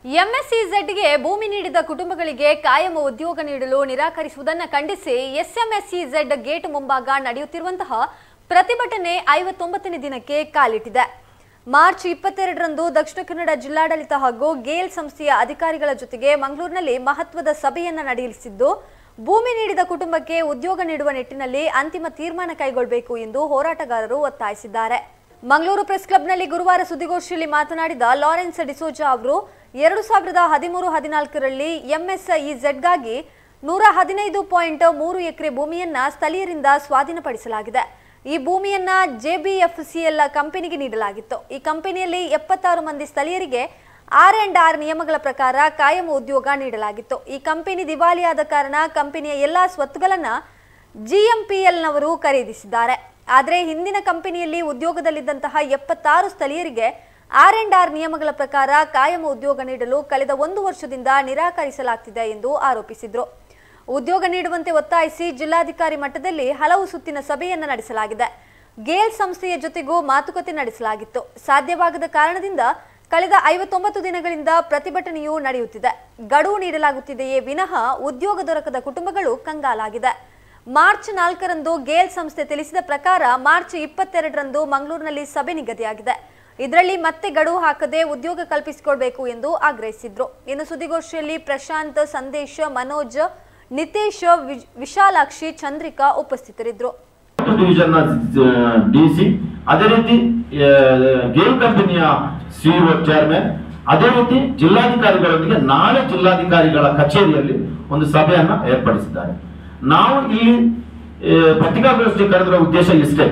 ಎಂಎಸ್ಸಿಝೆಡ್ಗೆ ಭೂಮಿ ನೀಡಿದ ಕುಟುಂಬಗಳಿಗೆ ಕಾಯಂ ಉದ್ಯೋಗ ನೀಡಲು ನಿರಾಕರಿಸುವುದನ್ನು ಖಂಡಿಸಿ ಎಸ್ಎಂಎಸ್ಸಿಝೆಡ್ ಗೇಟ್ ಮುಂಭಾಗ ನಡೆಯುತ್ತಿರುವಂತಹ ಪ್ರತಿಭಟನೆ ಐವತ್ತೊಂಬತ್ತನೇ ದಿನಕ್ಕೆ ಕಾಲಿಟ್ಟಿದೆ ಮಾರ್ಚ್ ಇಪ್ಪತ್ತೆರಡರಂದು ದಕ್ಷಿಣ ಕನ್ನಡ ಜಿಲ್ಲಾಡಳಿತ ಹಾಗೂ ಗೇಲ್ ಸಂಸ್ಥೆಯ ಅಧಿಕಾರಿಗಳ ಜೊತೆಗೆ ಮಂಗಳೂರಿನಲ್ಲಿ ಮಹತ್ವದ ಸಭೆಯನ್ನ ನಡೆಸಿದ್ದು ಭೂಮಿ ನೀಡಿದ ಕುಟುಂಬಕ್ಕೆ ಉದ್ಯೋಗ ನೀಡುವ ನಿಟ್ಟಿನಲ್ಲಿ ಅಂತಿಮ ತೀರ್ಮಾನ ಕೈಗೊಳ್ಳಬೇಕು ಎಂದು ಹೋರಾಟಗಾರರು ಒತ್ತಾಯಿಸಿದ್ದಾರೆ ಮಂಗಳೂರು ಪ್ರೆಸ್ ಕ್ಲಬ್ನಲ್ಲಿ ಗುರುವಾರ ಸುದ್ದಿಗೋಷ್ಠಿಯಲ್ಲಿ ಮಾತನಾಡಿದ ಲಾರೆನ್ಸ್ ಡಿಸೋಜಾ ಅವರು ಎರಡು ಸಾವಿರದ ಹದಿಮೂರು ಹದಿನಾಲ್ಕರಲ್ಲಿ ಎಂಎಸ್ಇಝೆಡ್ಗಾಗಿ ನೂರ ಹದಿನೈದು ಪಾಯಿಂಟ್ ಮೂರು ಎಕರೆ ಭೂಮಿಯನ್ನ ಸ್ಥಳೀಯರಿಂದ ಸ್ವಾಧೀನಪಡಿಸಲಾಗಿದೆ ಈ ಭೂಮಿಯನ್ನ ಜೆಬಿಎಫ್ಸಿಎಲ್ ಕಂಪನಿಗೆ ನೀಡಲಾಗಿತ್ತು ಈ ಕಂಪನಿಯಲ್ಲಿ ಎಪ್ಪತ್ತಾರು ಮಂದಿ ಸ್ಥಳೀಯರಿಗೆ ಆರ್ ಅಂಡ್ ಆರ್ ನಿಯಮಗಳ ಪ್ರಕಾರ ಕಾಯಂ ಉದ್ಯೋಗ ನೀಡಲಾಗಿತ್ತು ಈ ಕಂಪನಿ ದಿವಾಳಿಯಾದ ಕಾರಣ ಕಂಪನಿಯ ಎಲ್ಲಾ ಸ್ವತ್ತುಗಳನ್ನ ಜಿಎಂಪಿಎಲ್ನವರು ಖರೀದಿಸಿದ್ದಾರೆ ಆದರೆ ಹಿಂದಿನ ಕಂಪನಿಯಲ್ಲಿ ಉದ್ಯೋಗದಲ್ಲಿದ್ದಂತಹ ಎಪ್ಪತ್ತಾರು ಸ್ಥಳೀಯರಿಗೆ ಆರ್ ಅಂಡ್ ಆರ್ ನಿಯಮಗಳ ಪ್ರಕಾರ ಕಾಯಂ ಉದ್ಯೋಗ ನೀಡಲು ಕಳೆದ ಒಂದು ವರ್ಷದಿಂದ ನಿರಾಕರಿಸಲಾಗ್ತಿದೆ ಎಂದು ಆರೋಪಿಸಿದ್ರು ಉದ್ಯೋಗ ನೀಡುವಂತೆ ಒತ್ತಾಯಿಸಿ ಜಿಲ್ಲಾಧಿಕಾರಿ ಮಟ್ಟದಲ್ಲಿ ಹಲವು ಸುತ್ತಿನ ಸಭೆಯನ್ನ ನಡೆಸಲಾಗಿದೆ ಗೇಲ್ ಸಂಸ್ಥೆಯ ಜೊತೆಗೂ ಮಾತುಕತೆ ನಡೆಸಲಾಗಿತ್ತು ಸಾಧ್ಯವಾಗದ ಕಾರಣದಿಂದ ಕಳೆದ ಐವತ್ತೊಂಬತ್ತು ದಿನಗಳಿಂದ ಪ್ರತಿಭಟನೆಯೂ ನಡೆಯುತ್ತಿದೆ ಗಡುವು ನೀಡಲಾಗುತ್ತಿದೆಯೇ ವಿನಃ ಉದ್ಯೋಗ ದೊರಕದ ಕುಟುಂಬಗಳು ಕಂಗಾಲಾಗಿದೆ ಮಾರ್ಚ್ ನಾಲ್ಕರಂದು ಗೇಲ್ ಸಂಸ್ಥೆ ತಿಳಿಸಿದ ಪ್ರಕಾರ ಮಾರ್ಚ್ ಇಪ್ಪತ್ತೆರಡರಂದು ಮಂಗಳೂರಿನಲ್ಲಿ ಸಭೆ ನಿಗದಿಯಾಗಿದೆ ಇದರಲ್ಲಿ ಮತ್ತೆ ಗಡುವು ಹಾಕದೆ ಉದ್ಯೋಗ ಕಲ್ಪಿಸಿಕೊಳ್ಬೇಕು ಎಂದು ಆಗ್ರಹಿಸಿದ್ರು ಇನ್ನು ಸುದ್ದಿಗೋಷ್ಠಿಯಲ್ಲಿ ಪ್ರಶಾಂತ್ ಸಂದೇಶ್ ಮನೋಜ್ ನಿತೇಶ್ ವಿಶ್- ವಿಶಾಲಾಕ್ಷಿ ಚಂದ್ರಿಕಾ ಉಪಸ್ಥಿತರಿದ್ದರು ಡಿವಿಷನ್ ಡಿ ಸಿ ಅದೇ ರೀತಿ ಆ, ಗೇಲ್ ಕಂಪನಿಯ ಸಿಇಒ ಚೇರ್ಮನ್ ಅದೇ ರೀತಿ ಜಿಲ್ಲಾಧಿಕಾರಿಗಳೊಂದಿಗೆ ನಾಳೆ ಜಿಲ್ಲಾಧಿಕಾರಿಗಳ ಕಚೇರಿಯಲ್ಲಿ ಒಂದು ಸಭೆಯನ್ನ ಏರ್ಪಡಿಸಿದ್ದಾರೆ ನಾವು ಇಲ್ಲಿ ಆ, ಪತ್ರಿಕಾಗೋಷ್ಠಿ ಕರೆದಿರೋ ಉದ್ದೇಶ ಇಷ್ಟೇ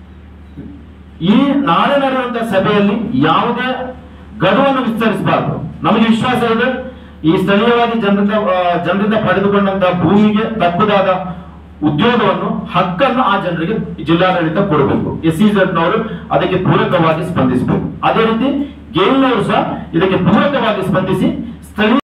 ಈ ನಾಳೆ ನಡೆಯುವಂತಹ ಸಭೆಯಲ್ಲಿ ಯಾವುದೇ ಗಡುವನ್ನು ವಿಸ್ತರಿಸಬಾರದು ನಮಗೆ ವಿಶ್ವಾಸ ಇದೆ ಈ ಸ್ಥಳೀಯವಾಗಿ ಜನರಿಂದ ಆ, ಜನರಿಂದ ಪಡೆದುಕೊಂಡಂತಹ ಭೂಮಿಗೆ ತಕ್ಕುದಾದ ಉದ್ಯೋಗವನ್ನು ಹಕ್ಕನ್ನು ಆ ಜನರಿಗೆ ಜಿಲ್ಲಾಡಳಿತ ಕೊಡಬೇಕು ಎಸ್ ನವರು ಅದಕ್ಕೆ ಪೂರಕವಾಗಿ ಸ್ಪಂದಿಸಬೇಕು ಅದೇ ರೀತಿ ಗೇಲ್ನವರು ಸಹ ಇದಕ್ಕೆ ಪೂರಕವಾಗಿ ಸ್ಪಂದಿಸಿ ಸ್ಥಳೀಯ